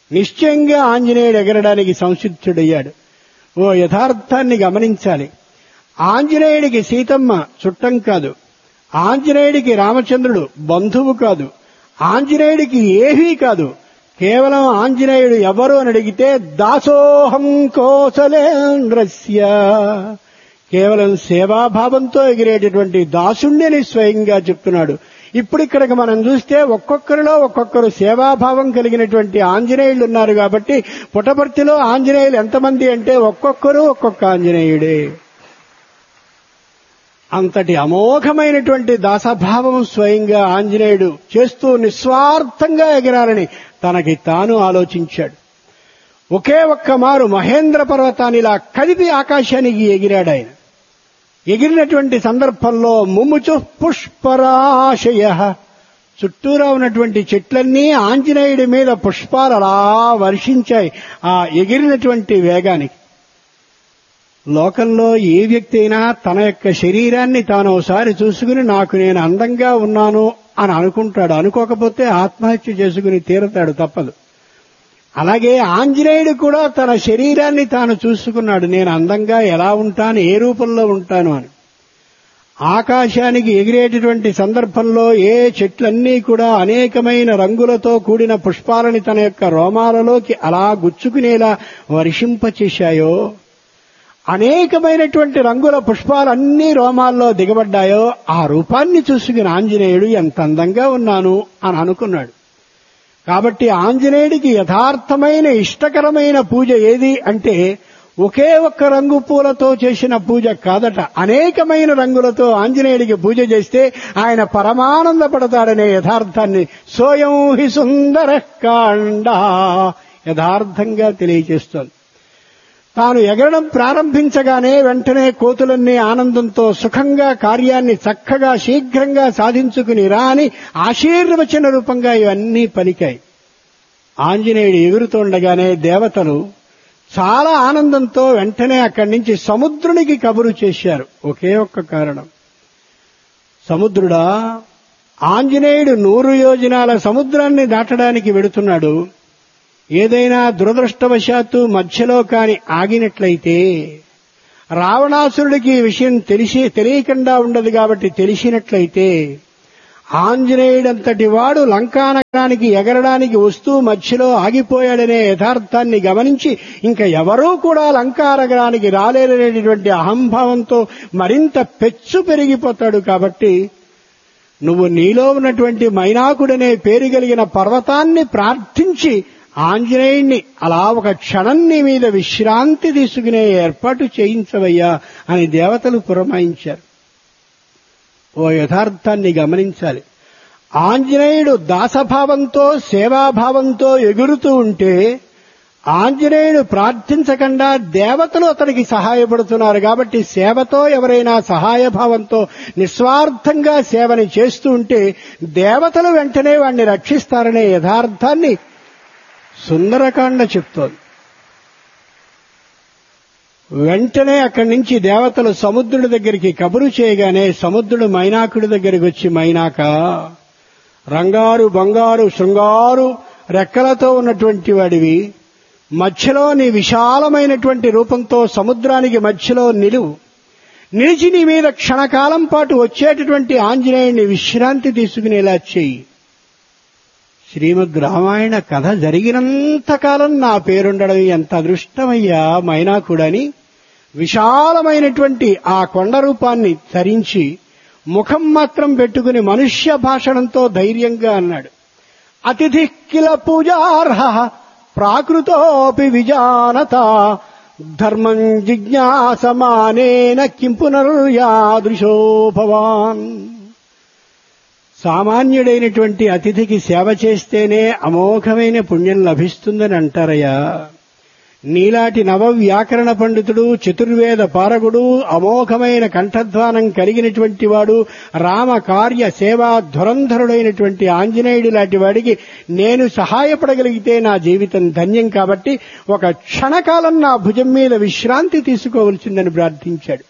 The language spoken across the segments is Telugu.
నిశ్చయంగా ఆంజనేయుడు ఎగరడానికి సంసిద్ధుడయ్యాడు ఓ యథార్థాన్ని గమనించాలి ఆంజనేయుడికి సీతమ్మ చుట్టం కాదు ఆంజనేయుడికి రామచంద్రుడు బంధువు కాదు ఆంజనేయుడికి ఏమీ కాదు కేవలం ఆంజనేయుడు ఎవరు అని అడిగితే దాసోహం కోసలేంద్రస్య కేవలం సేవాభావంతో ఎగిరేటటువంటి దాసుణ్ణిని స్వయంగా చెప్తున్నాడు ఇప్పుడు ఇక్కడికి మనం చూస్తే ఒక్కొక్కరిలో ఒక్కొక్కరు సేవాభావం కలిగినటువంటి ఆంజనేయులు ఉన్నారు కాబట్టి పుటపర్తిలో ఆంజనేయులు ఎంతమంది అంటే ఒక్కొక్కరు ఒక్కొక్క ఆంజనేయుడే అంతటి అమోఘమైనటువంటి దాసభావం స్వయంగా ఆంజనేయుడు చేస్తూ నిస్వార్థంగా ఎగిరాలని తనకి తాను ఆలోచించాడు ఒకే ఒక్క మారు మహేంద్ర పర్వతాన్ని ఇలా కదిపి ఆకాశానికి ఎగిరాడు ఆయన ఎగిరినటువంటి సందర్భంలో ముముచు పుష్పరాశయ చుట్టూరా ఉన్నటువంటి చెట్లన్నీ ఆంజనేయుడి మీద పుష్పాలు అలా వర్షించాయి ఆ ఎగిరినటువంటి వేగానికి లోకంలో ఏ వ్యక్తి అయినా తన యొక్క శరీరాన్ని తాను ఒకసారి చూసుకుని నాకు నేను అందంగా ఉన్నాను అని అనుకుంటాడు అనుకోకపోతే ఆత్మహత్య చేసుకుని తీరతాడు తప్పదు అలాగే ఆంజనేయుడు కూడా తన శరీరాన్ని తాను చూసుకున్నాడు నేను అందంగా ఎలా ఉంటాను ఏ రూపంలో ఉంటాను అని ఆకాశానికి ఎగిరేటటువంటి సందర్భంలో ఏ చెట్లన్నీ కూడా అనేకమైన రంగులతో కూడిన పుష్పాలని తన యొక్క రోమాలలోకి అలా గుచ్చుకునేలా వర్షింపచేశాయో అనేకమైనటువంటి రంగుల పుష్పాలన్నీ రోమాల్లో దిగబడ్డాయో ఆ రూపాన్ని చూసుకుని ఆంజనేయుడు ఎంత అందంగా ఉన్నాను అని అనుకున్నాడు కాబట్టి ఆంజనేయుడికి యథార్థమైన ఇష్టకరమైన పూజ ఏది అంటే ఒకే ఒక్క రంగు పూలతో చేసిన పూజ కాదట అనేకమైన రంగులతో ఆంజనేయుడికి పూజ చేస్తే ఆయన పరమానందపడతాడనే యథార్థాన్ని సోయం హి సుందర కాండ యథార్థంగా తెలియజేస్తోంది తాను ఎగరడం ప్రారంభించగానే వెంటనే కోతులన్నీ ఆనందంతో సుఖంగా కార్యాన్ని చక్కగా శీఘ్రంగా సాధించుకుని రా అని ఆశీర్వచన రూపంగా ఇవన్నీ పలికాయి ఆంజనేయుడు ఎగురుతుండగానే దేవతలు చాలా ఆనందంతో వెంటనే అక్కడి నుంచి సముద్రునికి కబురు చేశారు ఒకే ఒక్క కారణం సముద్రుడా ఆంజనేయుడు నూరు యోజనాల సముద్రాన్ని దాటడానికి వెడుతున్నాడు ఏదైనా దురదృష్టవశాత్తు మధ్యలో కాని ఆగినట్లయితే రావణాసురుడికి ఈ విషయం తెలిసి తెలియకుండా ఉండదు కాబట్టి తెలిసినట్లయితే ఆంజనేయుడంతటి వాడు లంకానగరానికి ఎగరడానికి వస్తూ మధ్యలో ఆగిపోయాడనే యథార్థాన్ని గమనించి ఇంకా ఎవరూ కూడా లంకానగరానికి రాలేరనేటటువంటి అహంభావంతో మరింత పెచ్చు పెరిగిపోతాడు కాబట్టి నువ్వు నీలో ఉన్నటువంటి మైనాకుడనే పేరు కలిగిన పర్వతాన్ని ప్రార్థించి ఆంజనేయుణ్ణి అలా ఒక క్షణం నీ మీద విశ్రాంతి తీసుకునే ఏర్పాటు చేయించవయ్యా అని దేవతలు పురమాయించారు ఓ యథార్థాన్ని గమనించాలి ఆంజనేయుడు దాసభావంతో సేవాభావంతో ఎగురుతూ ఉంటే ఆంజనేయుడు ప్రార్థించకుండా దేవతలు అతనికి సహాయపడుతున్నారు కాబట్టి సేవతో ఎవరైనా సహాయభావంతో నిస్వార్థంగా సేవని చేస్తూ ఉంటే దేవతలు వెంటనే వాణ్ణి రక్షిస్తారనే యథార్థాన్ని సుందరకాండ చెప్తోంది వెంటనే అక్కడి నుంచి దేవతలు సముద్రుడి దగ్గరికి కబురు చేయగానే సముద్రుడు మైనాకుడి దగ్గరికి వచ్చి మైనాక రంగారు బంగారు శృంగారు రెక్కలతో ఉన్నటువంటి వాడివి మధ్యలో నీ విశాలమైనటువంటి రూపంతో సముద్రానికి మధ్యలో నిలువు నిలిచి నీ మీద క్షణకాలం పాటు వచ్చేటటువంటి ఆంజనేయుని విశ్రాంతి తీసుకునేలా చెయ్యి శ్రీమద్ రామాయణ కథ జరిగినంతకాలం నా పేరుండడం ఎంత అదృష్టమయ్యా మైనాకుడని విశాలమైనటువంటి ఆ కొండ రూపాన్ని ధరించి ముఖం మాత్రం పెట్టుకుని మనుష్య భాషణంతో ధైర్యంగా అన్నాడు అతిథి కిల పూజార్హ ప్రాకృతోపి విజానత ధర్మం జిజ్ఞాసమానేన కిం పునర్యాదృశో భవాన్ సామాన్యుడైనటువంటి అతిథికి సేవ చేస్తేనే అమోఘమైన పుణ్యం లభిస్తుందని అంటారయ్యా నీలాంటి నవ వ్యాకరణ పండితుడు చతుర్వేద పారగుడు అమోఘమైన కంఠధ్వానం కలిగినటువంటి వాడు రామ కార్య సేవా ధురంధరుడైనటువంటి ఆంజనేయుడు లాంటి వాడికి నేను సహాయపడగలిగితే నా జీవితం ధన్యం కాబట్టి ఒక క్షణకాలం నా భుజం మీద విశ్రాంతి తీసుకోవలసిందని ప్రార్థించాడు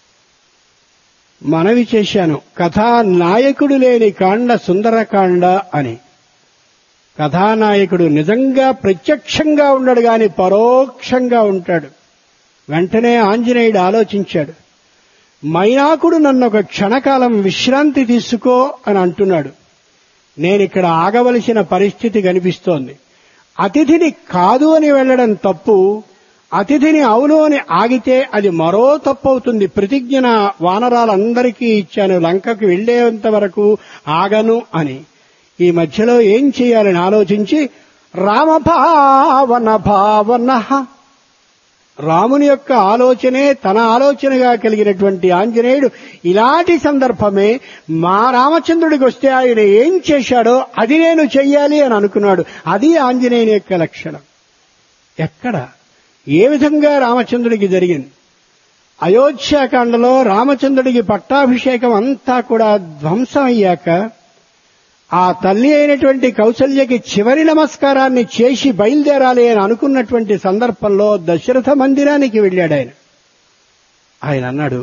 మనవి చేశాను కథా నాయకుడు లేని కాండ సుందరకాండ అని కథానాయకుడు నిజంగా ప్రత్యక్షంగా ఉండడు గాని పరోక్షంగా ఉంటాడు వెంటనే ఆంజనేయుడు ఆలోచించాడు మైనాకుడు నన్ను ఒక క్షణకాలం విశ్రాంతి తీసుకో అని అంటున్నాడు నేనిక్కడ ఆగవలసిన పరిస్థితి కనిపిస్తోంది అతిథిని కాదు అని వెళ్ళడం తప్పు అతిథిని అవును అని ఆగితే అది మరో తప్పు అవుతుంది ప్రతిజ్ఞ నా వానరాలందరికీ ఇచ్చాను లంకకు వెళ్లేంత వరకు ఆగను అని ఈ మధ్యలో ఏం చేయాలని ఆలోచించి రామభావన భావన రాముని యొక్క ఆలోచనే తన ఆలోచనగా కలిగినటువంటి ఆంజనేయుడు ఇలాంటి సందర్భమే మా రామచంద్రుడికి వస్తే ఆయన ఏం చేశాడో అది నేను చెయ్యాలి అని అనుకున్నాడు అది ఆంజనేయుని యొక్క లక్షణం ఎక్కడ ఏ విధంగా రామచంద్రుడికి జరిగింది అయోధ్యాకాండలో రామచంద్రుడికి పట్టాభిషేకం అంతా కూడా ధ్వంసం అయ్యాక ఆ తల్లి అయినటువంటి కౌసల్యకి చివరి నమస్కారాన్ని చేసి బయలుదేరాలి అని అనుకున్నటువంటి సందర్భంలో దశరథ మందిరానికి వెళ్ళాడు ఆయన ఆయన అన్నాడు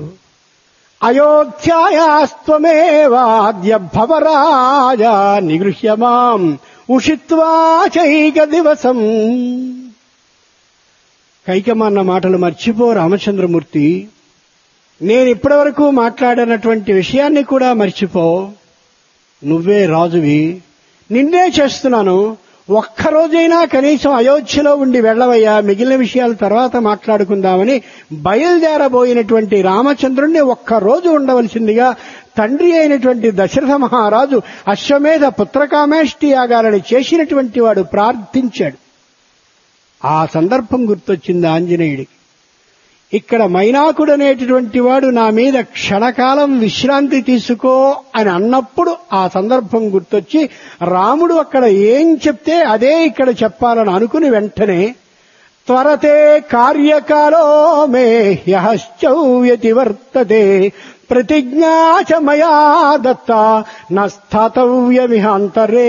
అయోధ్యాయాస్త్వమేవాద్య భవరాజ నిగృహ్యమాం ఉషిత్వా చైక దివసం కైకమన్న మాటలు మర్చిపో రామచంద్రమూర్తి నేను ఇప్పటివరకు మాట్లాడినటువంటి విషయాన్ని కూడా మర్చిపో నువ్వే రాజువి నిన్నే చేస్తున్నాను ఒక్కరోజైనా కనీసం అయోధ్యలో ఉండి వెళ్ళవయ్యా మిగిలిన విషయాలు తర్వాత మాట్లాడుకుందామని బయలుదేరబోయినటువంటి రామచంద్రుణ్ణి ఒక్కరోజు ఉండవలసిందిగా తండ్రి అయినటువంటి దశరథ మహారాజు అశ్వమేధ పుత్రకామేష్టి యాగాలని చేసినటువంటి వాడు ప్రార్థించాడు ఆ సందర్భం గుర్తొచ్చింది ఆంజనేయుడికి ఇక్కడ మైనాకుడు అనేటటువంటి వాడు నా మీద క్షణకాలం విశ్రాంతి తీసుకో అని అన్నప్పుడు ఆ సందర్భం గుర్తొచ్చి రాముడు అక్కడ ఏం చెప్తే అదే ఇక్కడ చెప్పాలని అనుకుని వెంటనే త్వరతే కార్యకాలో మే హ్యశ్చౌయతి వర్తతే ప్రతిజ్ఞా చ మయా దత్త నస్థాతవ్యమిహాంతరే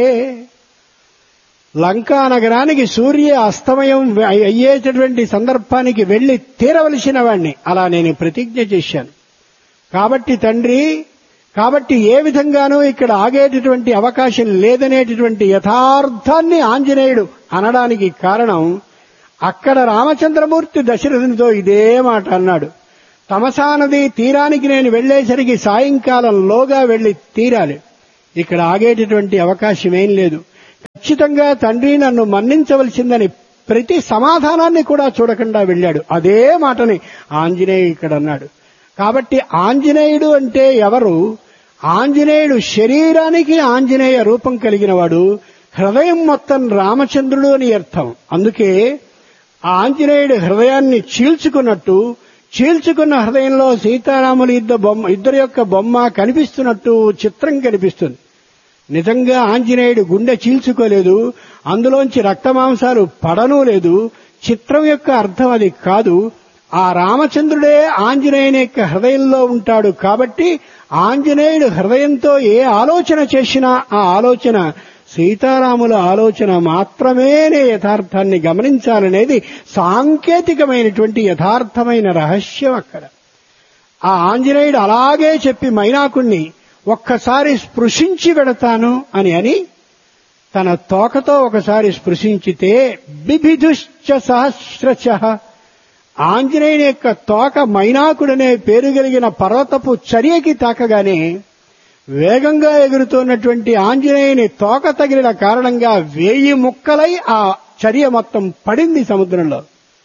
లంకా నగరానికి సూర్య అస్తమయం అయ్యేటటువంటి సందర్భానికి వెళ్లి తీరవలసిన వాణ్ణి అలా నేను ప్రతిజ్ఞ చేశాను కాబట్టి తండ్రి కాబట్టి ఏ విధంగానూ ఇక్కడ ఆగేటటువంటి అవకాశం లేదనేటటువంటి యథార్థాన్ని ఆంజనేయుడు అనడానికి కారణం అక్కడ రామచంద్రమూర్తి దశరథునితో ఇదే మాట అన్నాడు తమసా నది తీరానికి నేను వెళ్లేసరికి సాయంకాలంలోగా వెళ్లి తీరాలి ఇక్కడ ఆగేటటువంటి అవకాశం ఏం లేదు ఖచ్చితంగా తండ్రి నన్ను మన్నించవలసిందని ప్రతి సమాధానాన్ని కూడా చూడకుండా వెళ్ళాడు అదే మాటని ఆంజనేయుడు ఇక్కడ అన్నాడు కాబట్టి ఆంజనేయుడు అంటే ఎవరు ఆంజనేయుడు శరీరానికి ఆంజనేయ రూపం కలిగిన వాడు హృదయం మొత్తం రామచంద్రుడు అని అర్థం అందుకే ఆంజనేయుడు హృదయాన్ని చీల్చుకున్నట్టు చీల్చుకున్న హృదయంలో సీతారాములు ఇద్దరు బొమ్మ ఇద్దరి యొక్క బొమ్మ కనిపిస్తున్నట్టు చిత్రం కనిపిస్తుంది నిజంగా ఆంజనేయుడు గుండె చీల్చుకోలేదు అందులోంచి రక్తమాంసాలు పడనూ లేదు చిత్రం యొక్క అర్థం అది కాదు ఆ రామచంద్రుడే ఆంజనేయుని యొక్క హృదయంలో ఉంటాడు కాబట్టి ఆంజనేయుడు హృదయంతో ఏ ఆలోచన చేసినా ఆ ఆలోచన సీతారాముల ఆలోచన మాత్రమేనే యథార్థాన్ని గమనించాలనేది సాంకేతికమైనటువంటి యథార్థమైన రహస్యం అక్కడ ఆ ఆంజనేయుడు అలాగే చెప్పి మైనాకుణ్ణి ఒక్కసారి స్పృశించి వెడతాను అని అని తన తోకతో ఒకసారి స్పృశించితే బిభిదుశ్చ సహస్రచ ఆంజనేయుని యొక్క తోక మైనాకుడనే పేరు కలిగిన పర్వతపు చర్యకి తాకగానే వేగంగా ఎగురుతున్నటువంటి ఆంజనేయుని తోక తగిలిన కారణంగా వేయి ముక్కలై ఆ చర్య మొత్తం పడింది సముద్రంలో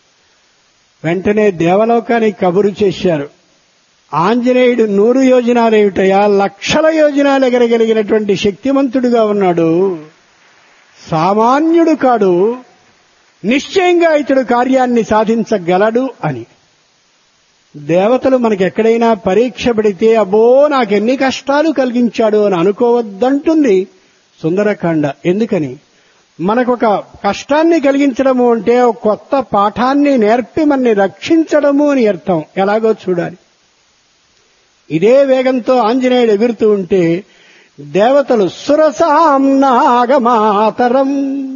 వెంటనే దేవలోకానికి కబురు చేశారు ఆంజనేయుడు నూరు యోజనాలేమిటయా లక్షల యోజనాలు ఎగరగలిగినటువంటి శక్తిమంతుడుగా ఉన్నాడు సామాన్యుడు కాడు నిశ్చయంగా ఇతడు కార్యాన్ని సాధించగలడు అని దేవతలు మనకెక్కడైనా పరీక్ష పడితే అబ్బో నాకెన్ని కష్టాలు కలిగించాడు అని అనుకోవద్దంటుంది సుందరకాండ ఎందుకని మనకొక కష్టాన్ని కలిగించడము అంటే ఒక కొత్త పాఠాన్ని నేర్పి మనని రక్షించడము అని అర్థం ఎలాగో చూడాలి ఇదే వేగంతో ఆంజనేయుడు ఎగురుతూ ఉంటే దేవతలు సురసాం నాగమాతరం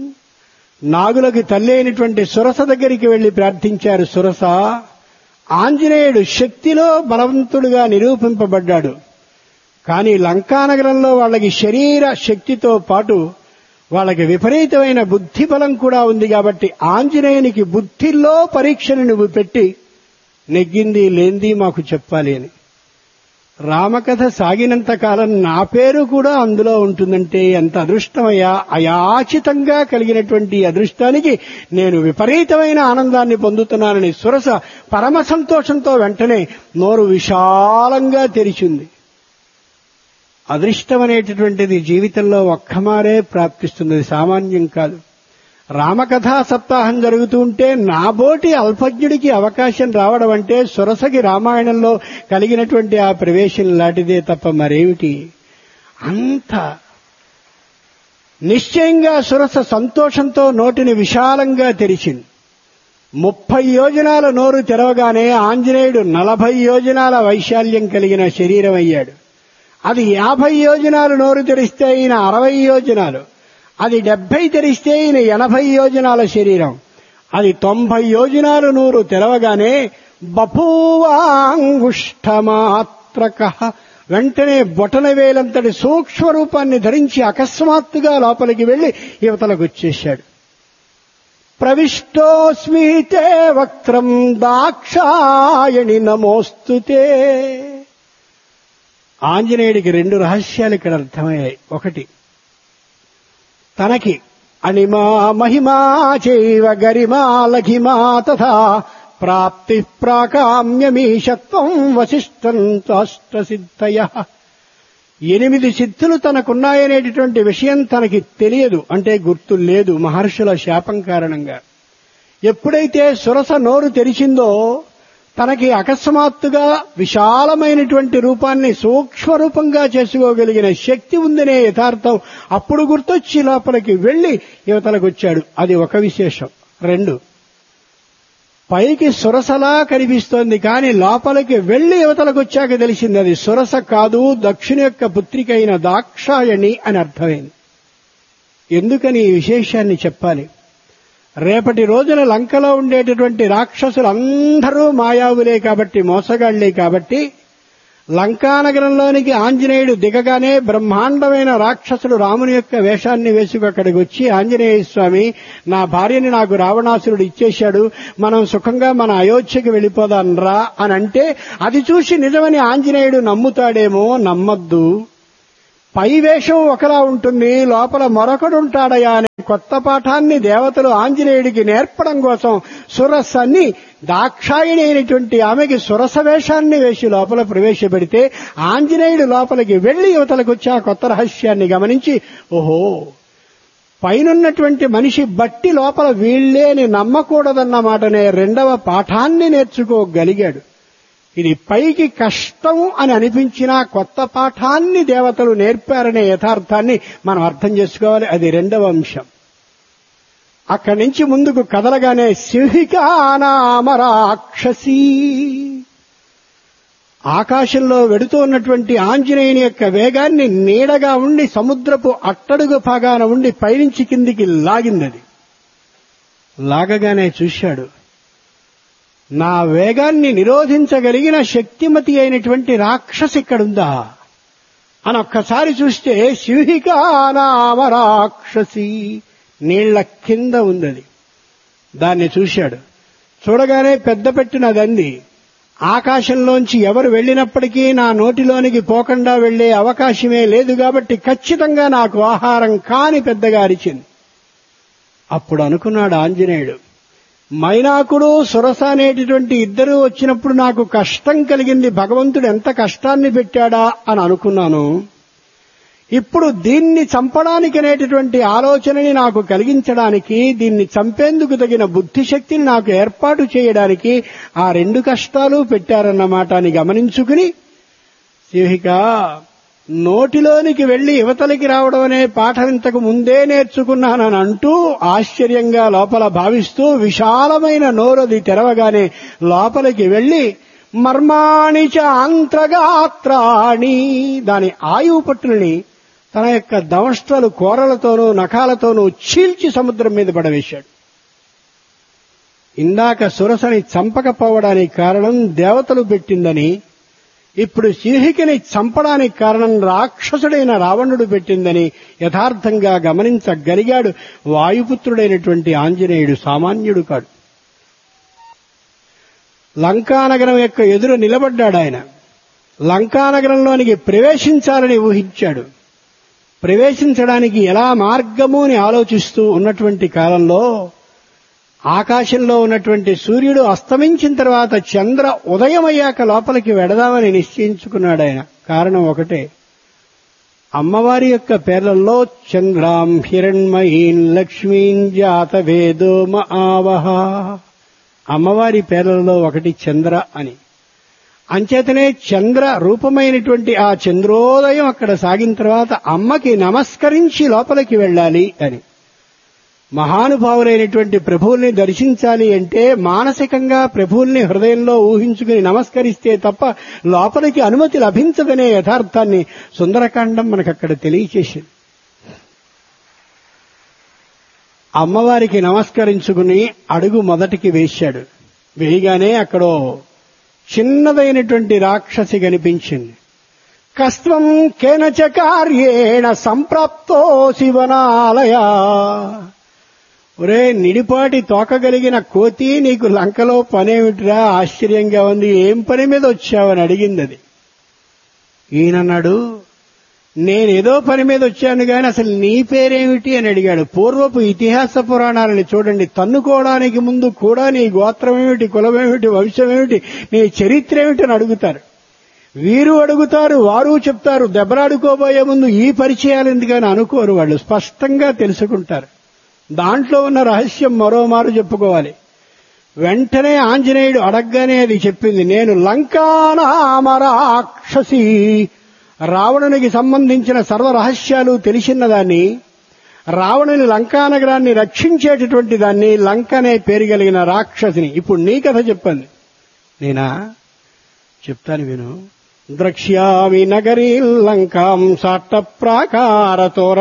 నాగులకి తల్లి అయినటువంటి సురస దగ్గరికి వెళ్లి ప్రార్థించారు సురస ఆంజనేయుడు శక్తిలో బలవంతుడుగా నిరూపింపబడ్డాడు కానీ లంకానగరంలో వాళ్ళకి శరీర శక్తితో పాటు వాళ్ళకి విపరీతమైన బుద్ధి బలం కూడా ఉంది కాబట్టి ఆంజనేయునికి బుద్ధిలో పరీక్షను నువ్వు పెట్టి నెగ్గింది లేంది మాకు చెప్పాలి అని రామకథ సాగినంత కాలం నా పేరు కూడా అందులో ఉంటుందంటే ఎంత అదృష్టమయ్యా అయాచితంగా కలిగినటువంటి ఈ అదృష్టానికి నేను విపరీతమైన ఆనందాన్ని పొందుతున్నానని సురస పరమ సంతోషంతో వెంటనే నోరు విశాలంగా తెరిచింది అదృష్టం అనేటటువంటిది జీవితంలో ఒక్కమారే ప్రాప్తిస్తుంది అది సామాన్యం కాదు రామకథా సప్తాహం జరుగుతూ ఉంటే నాబోటి అల్పజ్ఞుడికి అవకాశం రావడం అంటే సురసకి రామాయణంలో కలిగినటువంటి ఆ ప్రవేశం లాంటిదే తప్ప మరేమిటి అంత నిశ్చయంగా సురస సంతోషంతో నోటిని విశాలంగా తెరిచింది ముప్పై యోజనాల నోరు తెరవగానే ఆంజనేయుడు నలభై యోజనాల వైశాల్యం కలిగిన శరీరం అయ్యాడు అది యాభై యోజనాలు నోరు తెరిస్తే ఈయన అరవై యోజనాలు అది డెబ్బై తెరిస్తే ఈయన ఎనభై యోజనాల శరీరం అది తొంభై యోజనాలు నూరు తెరవగానే బపూవాంగుష్టమాత్రక వెంటనే బొటన వేలంతటి సూక్ష్మ రూపాన్ని ధరించి అకస్మాత్తుగా లోపలికి వెళ్లి యువతలకు వచ్చేశాడు ప్రవిష్టోస్మితే వక్త్రం దాక్షాయణి నమోస్తుతే ఆంజనేయుడికి రెండు రహస్యాలు ఇక్కడ అర్థమయ్యాయి ఒకటి తనకి అణిమా మహిమా చైవ గరిమా లఘిమా తథా ప్రాప్తి ప్రాకామ్యమీషత్వం వశిష్టం చాష్టసిద్ధయ ఎనిమిది సిద్ధులు తనకున్నాయనేటటువంటి విషయం తనకి తెలియదు అంటే గుర్తు లేదు మహర్షుల శాపం కారణంగా ఎప్పుడైతే సురస నోరు తెరిచిందో తనకి అకస్మాత్తుగా విశాలమైనటువంటి రూపాన్ని సూక్ష్మ రూపంగా చేసుకోగలిగిన శక్తి ఉందనే యథార్థం అప్పుడు గుర్తొచ్చి లోపలికి వెళ్లి యువతలకు వచ్చాడు అది ఒక విశేషం రెండు పైకి సురసలా కనిపిస్తోంది కానీ లోపలికి వెళ్లి యువతలకు వచ్చాక తెలిసింది అది సురస కాదు దక్షిణ యొక్క పుత్రిక అయిన దాక్షాయణి అని అర్థమైంది ఎందుకని ఈ విశేషాన్ని చెప్పాలి రేపటి రోజున లంకలో ఉండేటటువంటి రాక్షసులు అందరూ మాయావులే కాబట్టి మోసగాళ్లే కాబట్టి లంకానగరంలోనికి ఆంజనేయుడు దిగగానే బ్రహ్మాండమైన రాక్షసులు రాముని యొక్క వేషాన్ని వేసుకు అక్కడికి వచ్చి ఆంజనేయ స్వామి నా భార్యని నాకు రావణాసురుడు ఇచ్చేశాడు మనం సుఖంగా మన అయోధ్యకి వెళ్ళిపోదాం రా అని అంటే అది చూసి నిజమని ఆంజనేయుడు నమ్ముతాడేమో నమ్మద్దు పై వేషం ఒకలా ఉంటుంది లోపల మరొకడుంటాడయా అనే కొత్త పాఠాన్ని దేవతలు ఆంజనేయుడికి నేర్పడం కోసం సురస్సన్ని దాక్షాయిణి అయినటువంటి ఆమెకి సురస వేషాన్ని వేసి లోపల ప్రవేశపెడితే ఆంజనేయుడు లోపలికి వెళ్లి యువతలకు వచ్చి ఆ కొత్త రహస్యాన్ని గమనించి ఓహో పైనున్నటువంటి మనిషి బట్టి లోపల వీళ్లే అని నమ్మకూడదన్నమాటనే రెండవ పాఠాన్ని నేర్చుకోగలిగాడు ఇది పైకి కష్టం అని అనిపించిన కొత్త పాఠాన్ని దేవతలు నేర్పారనే యథార్థాన్ని మనం అర్థం చేసుకోవాలి అది రెండవ అంశం అక్కడి నుంచి ముందుకు కదలగానే సింహికానామరాక్షసి ఆకాశంలో వెడుతూ ఉన్నటువంటి ఆంజనేయుని యొక్క వేగాన్ని నీడగా ఉండి సముద్రపు అట్టడుగు భాగాన ఉండి పైనుంచి కిందికి లాగిందది లాగగానే చూశాడు నా వేగాన్ని నిరోధించగలిగిన శక్తిమతి అయినటువంటి రాక్షసి ఇక్కడుందా అని ఒక్కసారి చూస్తే సింహికానామ రాక్షసి నీళ్ల కింద ఉందది దాన్ని చూశాడు చూడగానే పెద్ద పెట్టినదంది ఆకాశంలోంచి ఎవరు వెళ్ళినప్పటికీ నా నోటిలోనికి పోకుండా వెళ్లే అవకాశమే లేదు కాబట్టి ఖచ్చితంగా నాకు ఆహారం కాని పెద్దగా అరిచింది అప్పుడు అనుకున్నాడు ఆంజనేయుడు మైనాకుడు సురస అనేటటువంటి ఇద్దరు వచ్చినప్పుడు నాకు కష్టం కలిగింది భగవంతుడు ఎంత కష్టాన్ని పెట్టాడా అని అనుకున్నాను ఇప్పుడు దీన్ని చంపడానికి అనేటటువంటి ఆలోచనని నాకు కలిగించడానికి దీన్ని చంపేందుకు తగిన బుద్ధిశక్తిని నాకు ఏర్పాటు చేయడానికి ఆ రెండు కష్టాలు పెట్టారన్నమాట అని గమనించుకుని సింహిక నోటిలోనికి వెళ్లి యువతలకి రావడం అనే పాఠం ఇంతకు ముందే నేర్చుకున్నానని అంటూ ఆశ్చర్యంగా లోపల భావిస్తూ విశాలమైన నోరది తెరవగానే లోపలికి వెళ్లి మర్మాణి చ అంత్రగాత్రాణి దాని ఆయువు పట్టులని తన యొక్క దంష్ట్రలు కోరలతోనూ నఖాలతోనూ చీల్చి సముద్రం మీద పడవేశాడు ఇందాక సురసని చంపకపోవడానికి కారణం దేవతలు పెట్టిందని ఇప్పుడు సింహికని చంపడానికి కారణం రాక్షసుడైన రావణుడు పెట్టిందని యథార్థంగా గమనించగలిగాడు వాయుపుత్రుడైనటువంటి ఆంజనేయుడు సామాన్యుడు కాడు లంకానగరం యొక్క ఎదురు నిలబడ్డాడు ఆయన లంకానగరంలోనికి ప్రవేశించాలని ఊహించాడు ప్రవేశించడానికి ఎలా మార్గము అని ఆలోచిస్తూ ఉన్నటువంటి కాలంలో ఆకాశంలో ఉన్నటువంటి సూర్యుడు అస్తమించిన తర్వాత చంద్ర ఉదయమయ్యాక లోపలికి వెడదామని నిశ్చయించుకున్నాడు ఆయన కారణం ఒకటే అమ్మవారి యొక్క పేర్లలో చంద్రాం హిరణ్మయీన్ లక్ష్మీం జాత వేదో ఆవహ అమ్మవారి పేర్లలో ఒకటి చంద్ర అని అంచేతనే చంద్ర రూపమైనటువంటి ఆ చంద్రోదయం అక్కడ సాగిన తర్వాత అమ్మకి నమస్కరించి లోపలికి వెళ్ళాలి అని మహానుభావులైనటువంటి ప్రభువుల్ని దర్శించాలి అంటే మానసికంగా ప్రభువుల్ని హృదయంలో ఊహించుకుని నమస్కరిస్తే తప్ప లోపలికి అనుమతి లభించదనే యథార్థాన్ని సుందరకాండం మనకు అక్కడ తెలియచేసింది అమ్మవారికి నమస్కరించుకుని అడుగు మొదటికి వేశాడు వేయగానే అక్కడ చిన్నదైనటువంటి రాక్షసి కనిపించింది కస్త్వం కేనచ కార్యేణ సంప్రాప్తో శివనాలయ ఒరే నిడిపాటి తోకగలిగిన కోతి నీకు లంకలో పనేమిటిరా ఆశ్చర్యంగా ఉంది ఏం పని మీద వచ్చావని అడిగింది అది ఈయనన్నాడు నేనేదో పని మీద వచ్చాను గాని అసలు నీ పేరేమిటి అని అడిగాడు పూర్వపు ఇతిహాస పురాణాలని చూడండి తన్నుకోవడానికి ముందు కూడా నీ గోత్రం ఏమిటి కులమేమిటి వంశమేమిటి నీ చరిత్ర ఏమిటి అని అడుగుతారు వీరు అడుగుతారు వారు చెప్తారు దెబ్బలాడుకోబోయే ముందు ఈ పరిచయాలు ఎందుకని అనుకోరు వాళ్ళు స్పష్టంగా తెలుసుకుంటారు దాంట్లో ఉన్న రహస్యం మరోమారు చెప్పుకోవాలి వెంటనే ఆంజనేయుడు అడగగానే అది చెప్పింది నేను లంకానామరాక్షసి రావణునికి సంబంధించిన సర్వ రహస్యాలు తెలిసినదాన్ని రావణుని లంకానగరాన్ని రక్షించేటటువంటి దాన్ని లంక అనే పేరు కలిగిన రాక్షసిని ఇప్పుడు నీ కథ చెప్పండి నేనా చెప్తాను విను ద్రక్ష్యామి నగరీ లంకాం సాట్ట ప్రాకారతోర